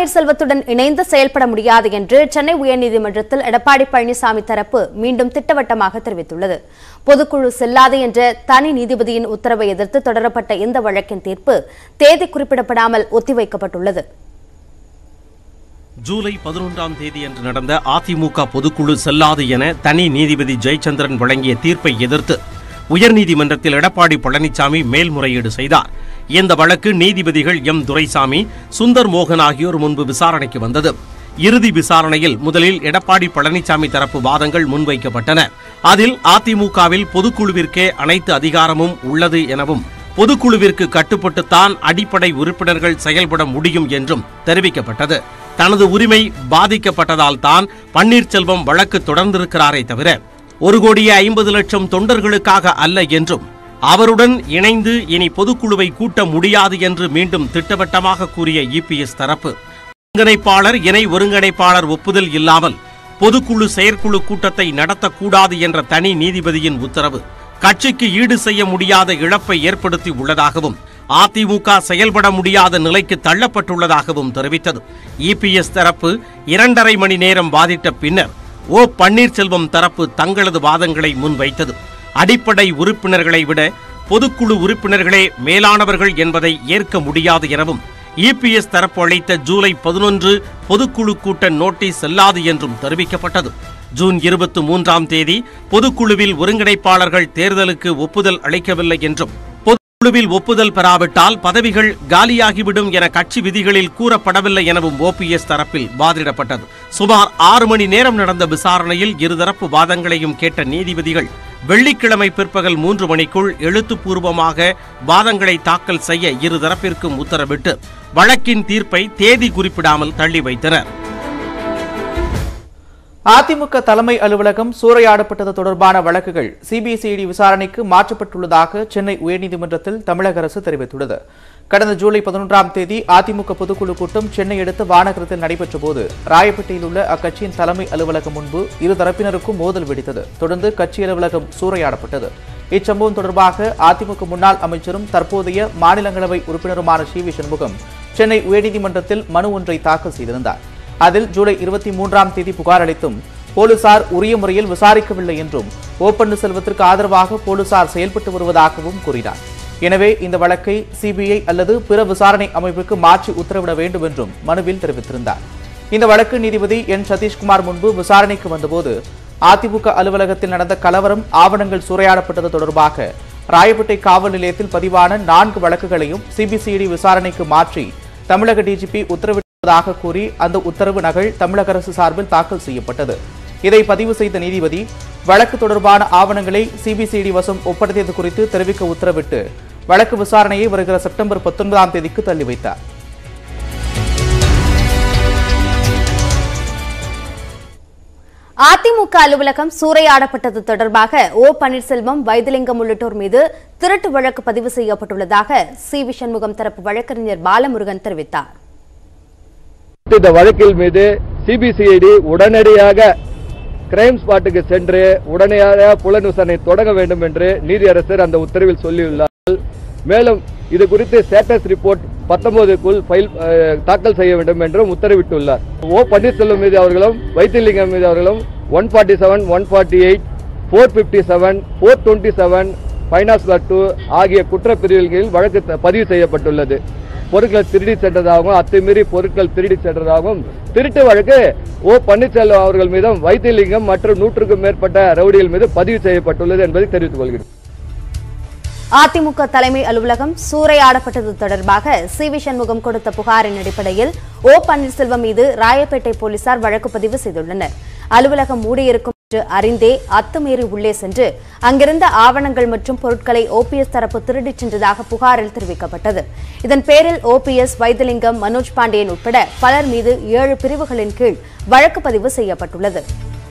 பன்னீர்செல்வத்துடன் இணைந்து செயல்பட முடியாது என்று சென்னை உயர்நீதிமன்றத்தில் எடப்பாடி பழனிசாமி தரப்பு மீண்டும் திட்டவட்டமாக தெரிவித்துள்ளது பொதுக்குழு செல்லாது என்ற தனி நீதிபதியின் உத்தரவை எதிர்த்து தொடரப்பட்ட இந்த வழக்கின் தீர்ப்பு தேதி குறிப்பிடப்படாமல் ஒத்திவைக்கப்பட்டுள்ளது ஜூலை பதினொன்றாம் தேதியன்று நடந்த அதிமுக பொதுக்குழு செல்லாது என தனி நீதிபதி ஜெயச்சந்திரன் வழங்கிய தீர்ப்பை எதிர்த்து உயர்நீதிமன்றத்தில் எடப்பாடி பழனிசாமி மேல்முறையீடு செய்தார் இந்த வழக்கு நீதிபதிகள் எம் துரைசாமி சுந்தர் மோகன் ஆகியோர் முன்பு விசாரணைக்கு வந்தது இறுதி விசாரணையில் முதலில் எடப்பாடி பழனிசாமி தரப்பு வாதங்கள் முன்வைக்கப்பட்டன அதில் அதிமுகவில் பொதுக்குழுவிற்கே அனைத்து அதிகாரமும் உள்ளது எனவும் பொதுக்குழுவிற்கு கட்டுப்பட்டுத்தான் அடிப்படை உறுப்பினர்கள் செயல்பட முடியும் என்றும் தெரிவிக்கப்பட்டது தனது உரிமை பாதிக்கப்பட்டதால் தான் பன்னீர்செல்வம் வழக்கு தொடர்ந்திருக்கிறாரே தவிர ஒரு கோடியே ஐம்பது லட்சம் தொண்டர்களுக்காக அல்ல என்றும் அவருடன் இணைந்து இனி பொதுக்குழுவை கூட்ட முடியாது என்று மீண்டும் திட்டவட்டமாக கூறிய இபிஎஸ் தரப்பு ஒருங்கிணைப்பாளர் இணை ஒருங்கிணைப்பாளர் ஒப்புதல் இல்லாமல் பொதுக்குழு செயற்குழு கூட்டத்தை நடத்தக்கூடாது என்ற தனி நீதிபதியின் உத்தரவு கட்சிக்கு ஈடு செய்ய முடியாத இழப்பை ஏற்படுத்தி உள்ளதாகவும் அதிமுக செயல்பட முடியாத நிலைக்கு தள்ளப்பட்டுள்ளதாகவும் தெரிவித்தது இபிஎஸ் தரப்பு இரண்டரை மணி நேரம் வாதிட்ட பின்னர் ஓ பன்னீர்செல்வம் தரப்பு தங்களது வாதங்களை முன்வைத்தது அடிப்படை உறுப்பினர்களை விட பொதுக்குழு உறுப்பினர்களே மேலானவர்கள் என்பதை ஏற்க முடியாது எனவும் இபிஎஸ் தரப்பு அளித்த ஜூலை பதினொன்று பொதுக்குழு கூட்ட நோட்டீஸ் செல்லாது என்றும் தெரிவிக்கப்பட்டது ஜூன் இருபத்தி மூன்றாம் தேதி பொதுக்குழுவில் ஒருங்கிணைப்பாளர்கள் தேர்தலுக்கு ஒப்புதல் அளிக்கவில்லை என்றும் பொதுக்குழுவில் ஒப்புதல் பெறாவிட்டால் பதவிகள் காலியாகிவிடும் என கட்சி விதிகளில் கூறப்படவில்லை எனவும் ஓபிஎஸ் தரப்பில் வாதிடப்பட்டது சுமார் ஆறு மணி நேரம் நடந்த விசாரணையில் இருதரப்பு வாதங்களையும் கேட்ட நீதிபதிகள் வெள்ளிக்கிழமை பிற்பகல் மூன்று மணிக்குள் எழுத்துப்பூர்வமாக வாதங்களை தாக்கல் செய்ய இருதரப்பிற்கும் உத்தரவிட்டு வழக்கின் தீர்ப்பை தேதி குறிப்பிடாமல் தள்ளி வைத்தனர் அதிமுக தலைமை அலுவலகம் சூறையாடப்பட்டது தொடர்பான வழக்குகள் சிபிசிஐடி விசாரணைக்கு மாற்றப்பட்டுள்ளதாக சென்னை உயர்நீதிமன்றத்தில் தமிழக அரசு தெரிவித்துள்ளது கடந்த ஜூலை பதினொன்றாம் தேதி அதிமுக பொதுக்குழு கூட்டம் சென்னை அடுத்த வானகரத்தில் நடைபெற்ற போது ராயப்பேட்டையில் உள்ள அக்கட்சியின் தலைமை அலுவலகம் முன்பு இரு தரப்பினருக்கும் மோதல் வெடித்தது தொடர்ந்து கட்சி அலுவலகம் சூறையாடப்பட்டது இச்சம்பவம் தொடர்பாக அதிமுக முன்னாள் அமைச்சரும் தற்போதைய மாநிலங்களவை உறுப்பினருமான சி வி சண்முகம் சென்னை உயர்நீதிமன்றத்தில் மனு ஒன்றை தாக்கல் செய்திருந்தார் அதில் ஜூலை இருபத்தி மூன்றாம் தேதி புகார் அளித்தும் போலீசார் உரிய முறையில் விசாரிக்கவில்லை என்றும் ஓ பன்னீர்செல்வத்திற்கு ஆதரவாக போலீசார் செயல்பட்டு வருவதாகவும் கூறினார் எனவே இந்த வழக்கை சிபிஐ அல்லது பிற விசாரணை அமைப்புக்கு மாற்றி உத்தரவிட வேண்டும் என்றும் மனுவில் தெரிவித்திருந்தார் இந்த வழக்கு நீதிபதி என் சதீஷ்குமார் முன்பு விசாரணைக்கு வந்தபோது அதிமுக அலுவலகத்தில் நடந்த கலவரம் ஆவணங்கள் சூறையாடப்பட்டது தொடர்பாக ராயப்பேட்டை காவல் நிலையத்தில் பதிவான நான்கு வழக்குகளையும் சிபிசிஐடி விசாரணைக்கு மாற்றி தமிழக டிஜிபி உத்தரவிட்டதாக கூறி அந்த உத்தரவு நகல் தமிழக அரசு சார்பில் தாக்கல் செய்யப்பட்டது இதை பதிவு செய்த நீதிபதி வழக்கு தொடர்பான ஆவணங்களை சிபிசிஐடி வசம் ஒப்படைத்தது குறித்து தெரிவிக்க உத்தரவிட்டு வழக்கு விசாரணையை வருகிற செப்டம்பர் பத்தொன்பதாம் தேதிக்கு தள்ளி வைத்தார் அதிமுக அலுவலகம் சூறையாடப்பட்டது தொடர்பாக ஓ பன்னீர்செல்வம் வைத்திலிங்கம் உள்ளிட்டோர் மீது திருட்டு வழக்கு பதிவு செய்யப்பட்டுள்ளதாக சி வி சண்முகம் தரப்பு வழக்கறிஞர் பாலமுருகன் தெரிவித்தார் இந்த வழக்கில் மீது சிபிசிஐடி உடனடியாக கிரைம் ஸ்பாட்டுக்கு சென்று உடனடியாக புலன் விசாரணை தொடங்க வேண்டும் என்று நீதியரசர் அந்த உத்தரவில் சொல்லியுள்ளார் மேலும் இது குறித்து ஸ்டேட்டஸ் ரிப்போர்ட் பத்தொன்பதுக்குள் ஃபைல் அஹ், தாக்கல் செய்ய வேண்டும் என்றும் உத்தரவிட்டுள்ளார் ஓ பன்னீர்செல்வம் மீது அவர்களும் வைத்திலிங்கம் மீது அவர்களும் one forty seven one forty eight four fifty seven four twenty seven finance two ஆகிய குற்றப்பிரிவுகளில் வழக்கு த- பதிவு செய்யப்பட்டுள்ளது பொருட்கள் திருடி சென்றதாகவும் அத்துமீறி பொருட்கள் திருடி சென்றதாகவும் திருட்டு வழக்கு ஓ பன்னீர்செல்வம் அவர்கள் மீதும் வைத்தியலிங்கம் மற்றும் நூற்றுக்கும் மேற்பட்ட ரவுடிகள் மீது பதிவு செய்யப்பட்டுள்ளது என்பதை தெரிவித்துக் கொள்கிறேன் அதிமுக தலைமை அலுவலகம் சூறையாடப்பட்டது தொடர்பாக சி வி சண்முகம் கொடுத்த புகாரின் அடிப்படையில் ஓ பன்னீர்செல்வம் மீது ராயப்பேட்டை போலீசார் வழக்கு பதிவு செய்துள்ளனர் அலுவலகம் மூடியிருக்கும் என்று அறிந்தே அத்துமீறி உள்ளே சென்று அங்கிருந்த ஆவணங்கள் மற்றும் பொருட்களை ஓபிஎஸ் தரப்பு திருடிச் சென்றதாக புகாரில் தெரிவிக்கப்பட்டது இதன் பேரில் ஓபிஎஸ் வைத்திலிங்கம் மனோஜ் பாண்டியன் உட்பட பலர் மீது ஏழு பிரிவுகளின் கீழ் வழக்கு பதிவு செய்யப்பட்டுள்ளது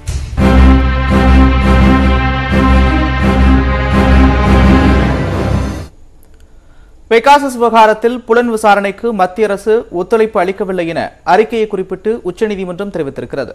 பெகாசஸ் விவகாரத்தில் புலன் விசாரணைக்கு மத்திய அரசு ஒத்துழைப்பு அளிக்கவில்லை என அறிக்கையை குறிப்பிட்டு உச்சநீதிமன்றம் தெரிவித்திருக்கிறது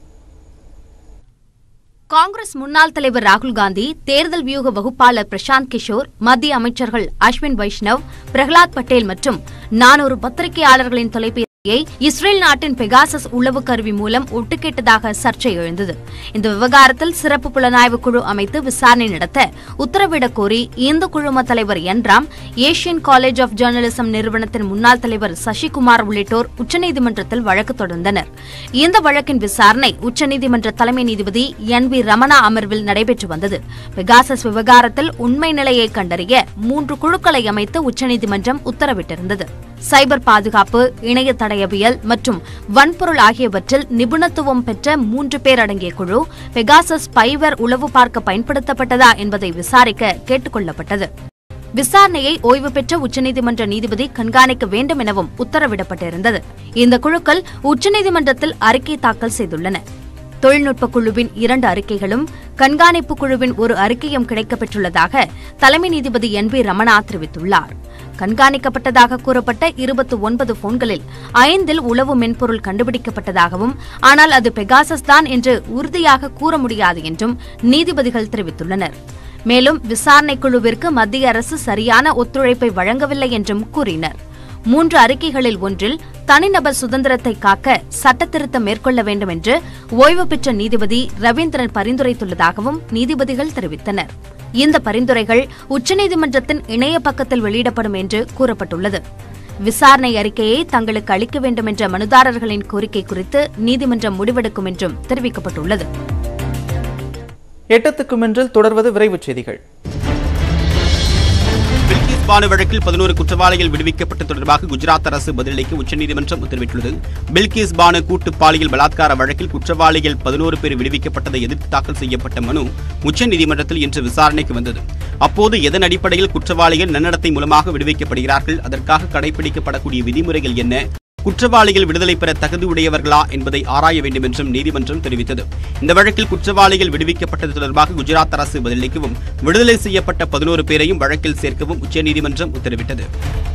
காங்கிரஸ் முன்னாள் தலைவர் ராகுல் காந்தி தேர்தல் வியூக வகுப்பாளர் பிரசாந்த் கிஷோர் மத்திய அமைச்சர்கள் அஸ்வின் வைஷ்ணவ் பிரகலாத் பட்டேல் மற்றும் நானூறு பத்திரிகையாளர்களின் தொலைபேசி இஸ்ரேல் நாட்டின் பெகாசஸ் உளவு கருவி மூலம் ஒட்டுக்கேட்டதாக சர்ச்சை எழுந்தது இந்த விவகாரத்தில் சிறப்பு புலனாய்வு குழு அமைத்து விசாரணை நடத்த உத்தரவிடக் கோரி இந்து குழும தலைவர் N Ram Asian college of journalism நிறுவனத்தின் முன்னாள் தலைவர் சசிகுமார் உள்ளிட்டோர் உச்சநீதிமன்றத்தில் வழக்கு தொடர்ந்தனர் இந்த வழக்கின் விசாரணை உச்சநீதிமன்ற தலைமை நீதிபதி என் வி ரமணா அமர்வில் நடைபெற்று வந்தது பெகாசஸ் விவகாரத்தில் உண்மை நிலையை கண்டறிய மூன்று குழுக்களை அமைத்து உச்சநீதிமன்றம் உத்தரவிட்டிருந்தது சைபர் பாதுகாப்பு இணைய தடயவியல் மற்றும் வன்பொருள் ஆகியவற்றில் நிபுணத்துவம் பெற்ற மூன்று பேர் அடங்கிய குழு பெகாசஸ் ஸ்பைவேர் உளவு பார்க்க பயன்படுத்தப்பட்டதா என்பதை விசாரிக்க கேட்டுக் கொள்ளப்பட்டது விசாரணையை ஓய்வு பெற்ற உச்சநீதிமன்ற நீதிபதி கண்காணிக்க வேண்டும் எனவும் உத்தரவிடப்பட்டிருந்தது இந்த குழுக்கள் உச்சநீதிமன்றத்தில் அறிக்கை தாக்கல் செய்துள்ளன தொழில்நுட்ப குழுவின் இரண்டு அறிக்கைகளும் கண்காணிப்பு குழுவின் ஒரு அறிக்கையும் கிடைக்கப்பெற்றுள்ளதாக தலைமை நீதிபதி என் வி ரமணா தெரிவித்துள்ளார் கண்காணிக்கப்பட்டதாக கூறப்பட்ட இருபத்தி ஒன்பது போன்களில் ஐந்தில் உளவு மென்பொருள் கண்டுபிடிக்கப்பட்டதாகவும் ஆனால் அது பெகாசஸ் தான் என்று உறுதியாக கூற முடியாது என்றும் நீதிபதிகள் தெரிவித்துள்ளனர் மேலும் விசாரணை குழுவிற்கு மத்திய அரசு சரியான ஒத்துழைப்பை வழங்கவில்லை என்றும் கூறினர் மூன்று அறிக்கைகளில் ஒன்றில் தனிநபர் சுதந்திரத்தை காக்க சட்டத்திருத்தம் மேற்கொள்ள வேண்டும் என்று ஓய்வு பெற்ற நீதிபதி ரவீந்திரன் பரிந்துரைத்துள்ளதாகவும் நீதிபதிகள் தெரிவித்தனர் இந்த பரிந்துரைகள் உச்சநீதிமன்றத்தின் இணைய பக்கத்தில் வெளியிடப்படும் என்று கூறப்பட்டுள்ளது விசாரணை அறிக்கையை தங்களுக்கு அளிக்க வேண்டும் என்ற மனுதாரர்களின் கோரிக்கை குறித்து நீதிமன்றம் முடிவெடுக்கும் என்றும் தெரிவிக்கப்பட்டுள்ளது எட்டத்துக்கு மின்றில் தொடர்வது விரைவுச் செய்திகள் பில்கிஸ் பானு வழக்கில் பதினோரு குற்றவாளிகள் விடுவிக்கப்பட்ட தொடர்பாக குஜராத் அரசு பதிலளிக்க உச்சநீதிமன்றம் உத்தரவிட்டுள்ளது பில்கிஸ் பானு கூட்டு பாலியல் பலாத்கார வழக்கில் குற்றவாளிகள் பதினோரு பேர் விடுவிக்கப்பட்டதை எதிர்த்து தாக்கல் செய்யப்பட்ட மனு உச்சநீதிமன்றத்தில் இன்று விசாரணைக்கு வந்தது அப்போது எதன் அடிப்படையில் குற்றவாளிகள் நன்னடத்தை மூலமாக விடுவிக்கப்படுகிறார்கள் அதற்காக கடைபிடிக்கப்படக்கூடிய விதிமுறைகள் என்ன குற்றவாளிகள் விடுதலை பெற தகுதியுடையவர்களா என்பதை ஆராய வேண்டும் என்றும் நீதிமன்றம் தெரிவித்தது இந்த வழக்கில் குற்றவாளிகள் விடுவிக்கப்பட்டது தொடர்பாக குஜராத் அரசு பதிலளிக்கவும் விடுதலை செய்யப்பட்ட பதினோரு பேரையும் வழக்கில் சேர்க்கவும் உச்சநீதிமன்றம் உத்தரவிட்டது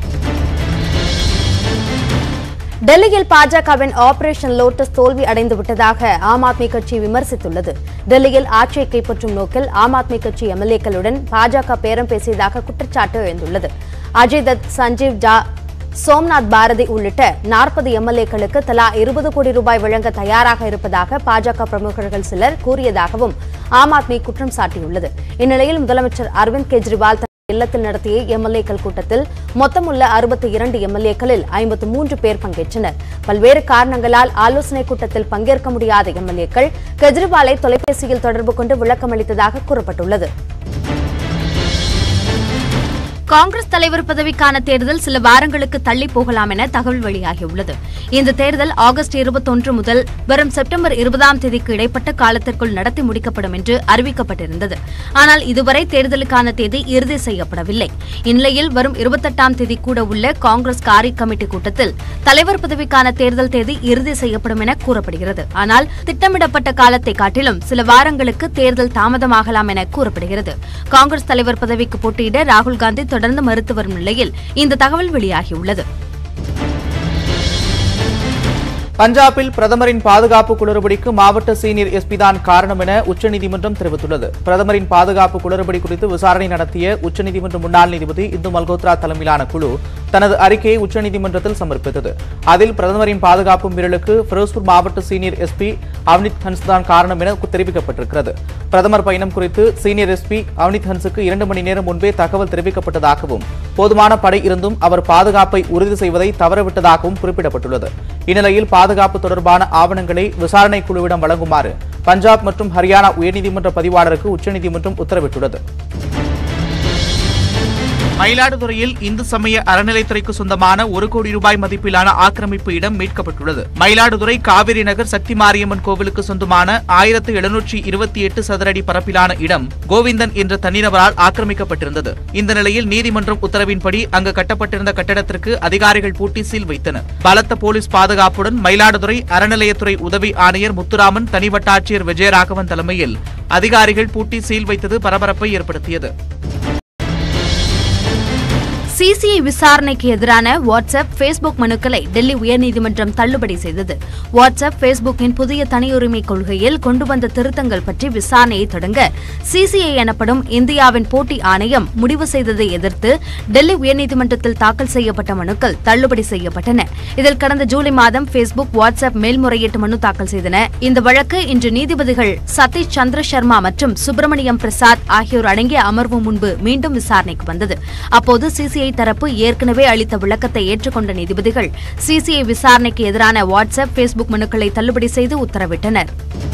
டெல்லியில் பாஜகவின் ஆபரேஷன் லோட்டஸ் தோல்வி அடைந்து விட்டதாக ஆம் ஆத்மி கட்சி விமர்சித்துள்ளது டெல்லியில் ஆட்சியை கைப்பற்றும் நோக்கில் ஆம் ஆத்மி கட்சி எம்எல்ஏக்களுடன் பாஜக பேரம் பேசியதாக குற்றச்சாட்டு எழுந்துள்ளது அஜய் தத் சஞ்சீவ் ஜா சோம்நாத் பாரதி உள்ளிட்ட நாற்பது எம்எல்ஏக்களுக்கு தலா இருபது கோடி ரூபாய் வழங்க தயாராக இருப்பதாக பாஜக பிரமுகர்கள் சிலர் கூறியதாகவும் ஆம் ஆத்மி குற்றம் சாட்டியுள்ளது இந்நிலையில் முதலமைச்சர் அரவிந்த் கெஜ்ரிவால் தனது இல்லத்தில் நடத்திய எம்எல்ஏக்கள் கூட்டத்தில் மொத்தமுள்ள அறுபத்தி இரண்டு எம்எல்ஏக்களில் ஐம்பத்து மூன்று பேர் பங்கேற்றனர் பல்வேறு காரணங்களால் ஆலோசனை கூட்டத்தில் பங்கேற்க முடியாத எம்எல்ஏக்கள் கெஜ்ரிவாலை தொலைபேசியில் தொடர்பு கொண்டு விளக்கமளித்ததாக கூறப்பட்டுள்ளது காங்கிரஸ் தலைவர் பதவிக்கான தேர்தல் சில வாரங்களுக்கு தள்ளி போகலாம் என தகவல் வெளியாகியுள்ளது இந்த தேர்தல் ஆகஸ்ட் இருபத்தொன்று முதல் வரும் செப்டம்பர் இருபதாம் தேதிக்கு இடைப்பட்ட காலத்திற்குள் நடத்தி முடிக்கப்படும் என்று அறிவிக்கப்பட்டிருந்தது ஆனால் இதுவரை தேர்தலுக்கான தேதி இறுதி செய்யப்படவில்லை இந்நிலையில் வரும் இருபத்தெட்டாம் தேதி கூட உள்ள காங்கிரஸ் காரி கமிட்டி கூட்டத்தில் தலைவர் பதவிக்கான தேர்தல் தேதி இறுதி செய்யப்படும் என கூறப்படுகிறது ஆனால் திட்டமிடப்பட்ட காலத்தை காட்டிலும் சில வாரங்களுக்கு தேர்தல் தாமதமாகலாம் என கூறப்படுகிறது காங்கிரஸ் தலைவர் பதவிக்கு போட்டியிட ராகுல் காந்தி தொடர்ந்து மறுத்து வரும் நிலையில் இந்த தகவல் வெளியாகியுள்ளது பஞ்சாபில் பிரதமரின் பாதுகாப்பு குளறுபடிக்கு மாவட்ட சீனியர் எஸ்பி தான் காரணம் என உச்சநீதிமன்றம் தெரிவித்துள்ளது பிரதமரின் பாதுகாப்பு குளறுபடி குறித்து விசாரணை நடத்திய உச்சநீதிமன்ற முன்னாள் நீதிபதி இந்து மல்கோத்ரா தலைமையிலான குழு தனது அறிக்கையை உச்சநீதிமன்றத்தில் சமர்ப்பித்தது அதில் பிரதமரின் பாதுகாப்பு மீறலுக்கு ਫਿਰੋਜ਼ਪੁਰ மாவட்ட சீனியர் எஸ்பி அவனித் ஹன்ஸ் தான் காரணம் என தெரிவிக்கப்பட்டிருக்கிறது பிரதமர் பயணம் குறித்து சீனியர் எஸ்பி அவனித் ஹன்ஸுக்கு இரண்டு மணி நேரம் முன்பே தகவல் தெரிவிக்கப்பட்டதாகவும் போதுமான படை இருந்தும் அவர் பாதுகாப்பை உறுதி செய்வதை தவறவிட்டதாகவும் குறிப்பிடப்பட்டுள்ளது இந்நிலையில் பாதுகாப்பு தொடர்பான ஆவணங்களை விசாரணை குழுவிடம் வழங்குமாறு பஞ்சாப் மற்றும் ஹரியானா உயர்நீதிமன்ற பதிவாளருக்கு உச்சநீதிமன்றம் உத்தரவிட்டுள்ளது மயிலாடுதுறையில் இந்து சமய அறநிலைத்துறைக்கு சொந்தமான ஒரு கோடி ரூபாய் மதிப்பிலான ஆக்கிரமிப்பு இடம் மீட்கப்பட்டுள்ளது மயிலாடுதுறை காவிரி நகர் சக்தி மாரியம்மன் கோவிலுக்கு சொந்தமான ஆயிரத்து எழுநூற்றி இருபத்தி எட்டு சதுரடி பரப்பிலான இடம் கோவிந்தன் என்ற தனிநபரால் ஆக்கிரமிக்கப்பட்டிருந்தது இந்த நிலையில் நீதிமன்றம் உத்தரவின்படி அங்கு கட்டப்பட்டிருந்த கட்டடத்திற்கு அதிகாரிகள் பூட்டி சீல் வைத்தனர் பலத்த போலீஸ் பாதுகாப்புடன் மயிலாடுதுறை அறநிலையத்துறை உதவி ஆணையர் முத்துராமன் தனி வட்டாட்சியர் விஜயராகவன் தலைமையில் அதிகாரிகள் பூட்டி சீல் வைத்தது பரபரப்பை ஏற்படுத்தியது சிசிஐ விசாரணைக்கு எதிரான வாட்ஸ்அப் ஃபேஸ்புக் மனுக்களை டெல்லி உயர்நீதிமன்றம் தள்ளுபடி செய்தது வாட்ஸ்அப் ஃபேஸ்புக்கின் புதிய தனியுரிமை கொள்கையில் கொண்டு வந்த திருத்தங்கள் பற்றி விசாரணையை தொடங்க சிசிஐ எனப்படும் இந்தியாவின் போட்டி ஆணையம் முடிவு செய்ததை எதிர்த்து டெல்லி உயர்நீதிமன்றத்தில் தாக்கல் செய்யப்பட்ட மனுக்கள் தள்ளுபடி செய்யப்பட்டன இதில் கடந்த ஜூலை மாதம் ஃபேஸ்புக் வாட்ஸ்அப் மேல்முறையீட்டு மனு தாக்கல் செய்தன இந்த வழக்கு இன்று நீதிபதிகள் சதீஷ் சந்திர சர்மா மற்றும் சுப்பிரமணியம் பிரசாத் ஆகியோர் அடங்கிய அமர்வு முன்பு மீண்டும் விசாரணைக்கு வந்தது அப்போது சிசிஐ தரப்பு ஏற்கனவே அளித்த விளக்கத்தை ஏற்றுக்கொண்ட நீதிபதிகள் சிசிஐ விசாரணைக்கு எதிரான வாட்ஸ்அப் ஃபேஸ்புக் மனுக்களை தள்ளுபடி செய்து உத்தரவிட்டனர்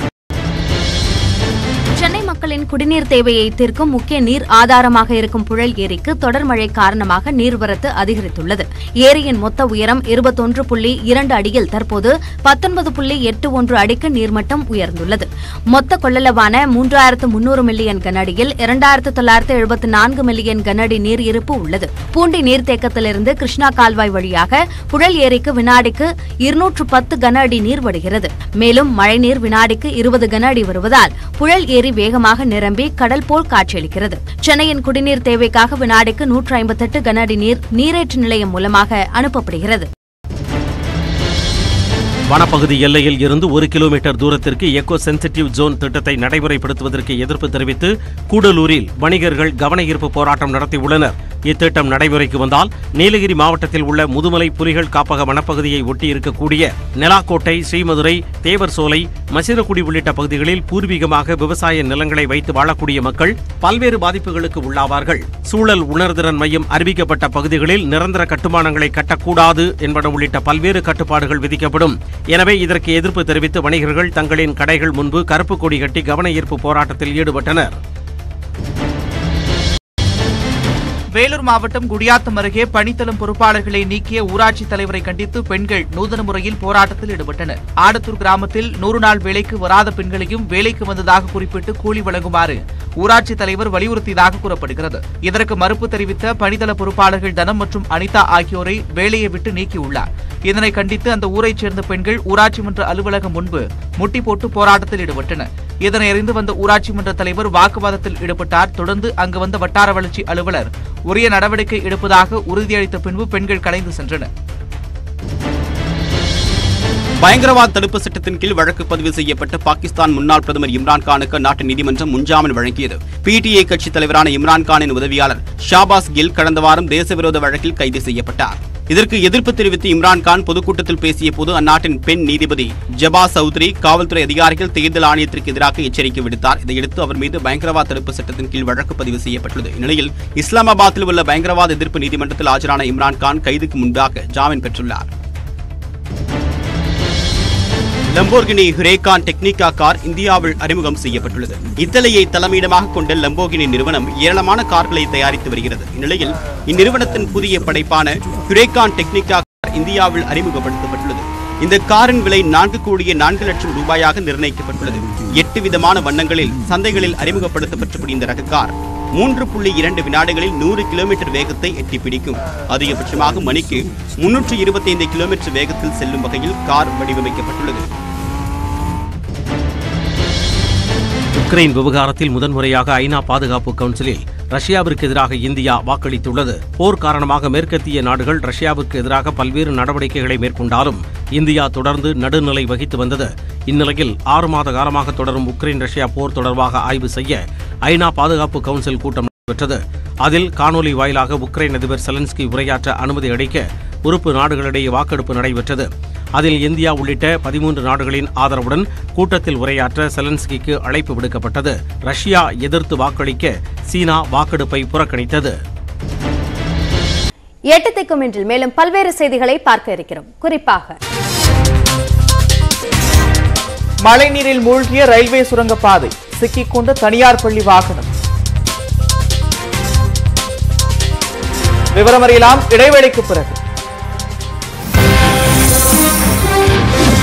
சென்னை மக்களின் குடிநீர் தேவையை தீர்க்கும் முக்கிய நீர் ஆதாரமாக இருக்கும் புழல் ஏரிக்கு தொடர் மழை காரணமாக நீர்வரத்து அதிகரித்துள்ளது ஏரியின் மொத்த உயரம் இருபத்தொன்று புள்ளி இரண்டு அடியில் தற்போது பத்தொன்பது புள்ளி எட்டு ஒன்று அடிக்கு நீர்மட்டம் உயர்ந்துள்ளது மொத்த கொள்ளளவான மூன்றாயிரத்து முன்னூறு மில்லியன் கனஅடியில் இரண்டாயிரத்து தொள்ளாயிரத்து எழுபத்து நான்கு மில்லியன் கனஅடி நீர் இருப்பு உள்ளது பூண்டி நீர்த்தேக்கத்திலிருந்து கிருஷ்ணா கால்வாய் வழியாக புழல் ஏரிக்கு வினாடிக்கு இருநூற்று பத்து கன அடி நீர் வருகிறது மேலும் மழைநீர் வினாடிக்கு இருபது கன அடி வருவதால் புழல் ஏரி வேகமாக நிரம்பி கடல் போல் காட்சியளிக்கிறது சென்னையின் குடிநீர் தேவைக்காக வினாடிக்கு நூற்று ஐம்பத்தெட்டு கன அடி நீர் நீரேற்று நிலையம் மூலமாக அனுப்பப்படுகிறது வனப்பகுதி எல்லையில் இருந்து ஒரு கிலோமீட்டர் தூரத்திற்கு எக்கோ சென்சிட்டிவ் ஜோன் திட்டத்தை நடைமுறைப்படுத்துவதற்கு எதிர்ப்பு தெரிவித்து கூடலூரில் வணிகர்கள் கவன ஈர்ப்பு போராட்டம் நடத்தியுள்ளனர் இத்திட்டம் நடைமுறைக்கு வந்தால் நீலகிரி மாவட்டத்தில் உள்ள முதுமலை புலிகள் காப்பக வனப்பகுதியை ஒட்டி இருக்கக்கூடிய நெலாக்கோட்டை ஸ்ரீமதுரை தேவர் சோலை மசிரக்குடி உள்ளிட்ட பகுதிகளில் பூர்வீகமாக விவசாய நிலங்களை வைத்து வாழக்கூடிய மக்கள் பல்வேறு பாதிப்புகளுக்கு உள்ளாவார்கள் சூழல் உணர்திறன் மையம் அறிவிக்கப்பட்ட பகுதிகளில் நிரந்தர கட்டுமானங்களை கட்டக்கூடாது என்பன உள்ளிட்ட பல்வேறு கட்டுப்பாடுகள் விதிக்கப்படும் எனவே இதற்கு எதிர்ப்பு தெரிவித்து வணிகர்கள் தங்களின் கடைகள் முன்பு கருப்பு கொடி கட்டி கவன ஈர்ப்பு போராட்டத்தில் ஈடுபட்டனர் வேலூர் மாவட்டம் குடியாத்தம் அருகே பணித்தளம் பொறுப்பாளர்களை நீக்கிய ஊராட்சி தலைவரை கண்டித்து பெண்கள் நூதன முறையில் போராட்டத்தில் ஈடுபட்டனர் ஆடத்தூர் கிராமத்தில் நூறு நாள் வேலைக்கு வராத பெண்களையும் வேலைக்கு வந்ததாக குறிப்பிட்டு கூலி வழங்குமாறு ஊராட்சி தலைவர் வலியுறுத்தியதாக கூறப்படுகிறது இதற்கு மறுப்பு தெரிவித்த பணித்தள பொறுப்பாளர்கள் தனம் மற்றும் அனிதா ஆகியோரை வேலையை விட்டு நீக்கியுள்ளார் இதனை கண்டித்து அந்த ஊரைச் சேர்ந்த பெண்கள் ஊராட்சி மன்ற அலுவலகம் முன்பு முட்டி போட்டு போராட்டத்தில் ஈடுபட்டனர் இதனை அறிந்து வந்த ஊராட்சி மன்ற தலைவர் வாக்குவாதத்தில் ஈடுபட்டார் தொடர்ந்து அங்கு வந்த வட்டார வளர்ச்சி அலுவலர் உரிய நடவடிக்கை எடுப்பதாக உறுதியளித்த பின்பு பெண்கள் கலைந்து சென்றனர் பயங்கரவாத தடுப்பு சட்டத்தின் கீழ் வழக்கு பதிவு செய்யப்பட்ட பாகிஸ்தான் முன்னாள் பிரதமர் இம்ரான் கானுக்கு அந்நாட்டு நீதிமன்றம் முன்ஜாமீன் வழங்கியது பிடிஐ கட்சித் தலைவரான இம்ரான் கானின் உதவியாளர் ஷாபாஸ் கில் கடந்த வாரம் தேசவிரோத வழக்கில் கைது செய்யப்பட்டார் இதற்கு எதிர்ப்பு தெரிவித்து இம்ரான் கான் பொதுக்கூட்டத்தில் பேசிய போது அந்நாட்டின் பெண் நீதிபதி ஜபா சௌத்ரி காவல்துறை அதிகாரிகள் தேர்தல் ஆணையத்திற்கு எதிராக எச்சரிக்கை விடுத்தார் இதையடுத்து அவர் மீது பயங்கரவாத தடுப்பு சட்டத்தின் கீழ் வழக்கு பதிவு செய்யப்பட்டுள்ளது இந்நிலையில் இஸ்லாமாபாத்தில் உள்ள பயங்கரவாத எதிர்ப்பு நீதிமன்றத்தில் ஆஜரான இம்ரான் கான் கைதுக்கு முன்பாக ஜாமீன் பெற்றுள்ளார் லம்போர்கினி ஹுரேகான் டெக்னிகா கார் இந்தியாவில் அறிமுகம் செய்யப்பட்டுள்ளது இத்தாலியை தலைமையிடமாக கொண்ட லம்போர்கினி நிறுவனம் ஏராளமான கார்களை தயாரித்து வருகிறது இந்நிலையில் இந்நிறுவனத்தின் புதிய படைப்பான ஹுரேகான் டெக்னிகா கார் இந்தியாவில் அறிமுகப்படுத்தப்பட்டுள்ளது இந்த காரின் விலை நான்கு கோடியே நான்கு லட்சம் ரூபாயாக நிர்ணயிக்கப்பட்டுள்ளது எட்டு விதமான வண்ணங்களில் சந்தைகளில் அறிமுகப்படுத்தப்பட்டபடி இந்த ரக கார் மூன்று புள்ளி இரண்டு வினாடிகளில் நூறு கிலோமீட்டர் வேகத்தை எட்டி பிடிக்கும் அதிகபட்சமாக மணிக்கு முன்னூற்று இருபத்தைந்து கிலோமீட்டர் வேகத்தில் செல்லும் வகையில் கார் வடிவமைக்கப்பட்டுள்ளது உக்ரைன் விவகாரத்தில் முதன்முறையாக ஐநா பாதுகாப்பு கவுன்சிலில் ரஷ்யாவிற்கு எதிராக இந்தியா வாக்களித்துள்ளது போர் காரணமாக மேற்கத்திய நாடுகள் ரஷ்யாவுக்கு எதிராக பல்வேறு நடவடிக்கைகளை மேற்கொண்டாலும் இந்தியா தொடர்ந்து நடுநிலை வகித்து வந்தது இந்நிலையில் ஆறு மாத காலமாக தொடரும் உக்ரைன் ரஷ்யா போர் தொடர்பாக ஆய்வு செய்ய ஐநா பாதுகாப்பு கவுன்சில் கூட்டம் நடைபெற்றது அதில் காணொலி வாயிலாக உக்ரைன் அதிபர் செலன்ஸ்கி உரையாற்ற அனுமதி அளிக்க உறுப்பு நாடுகளிடையே வாக்கெடுப்பு நடைபெற்றது அதில் இந்தியா உள்ளிட்ட பதிமூன்று நாடுகளின் ஆதரவுடன் கூட்டத்தில் உரையாற்ற செலன்ஸ்கிக்கு அழைப்பு விடுக்கப்பட்டது ரஷ்யா எதிர்த்து வாக்களிக்க சீனா வாக்கெடுப்பை புறக்கணித்தது எட்டு திக்கும் இன்றில் மேலும் பல்வேறு செய்திகளை பார்க்க இருக்கிறோம் குறிப்பாக மழைநீரில் மூழ்கிய ரயில்வே சுரங்கப்பாதை சிக்கிக்கொண்ட தனியார் பள்ளி வாகனம் விவரம் அறியலாம் இடைவேளைக்கு பிறகு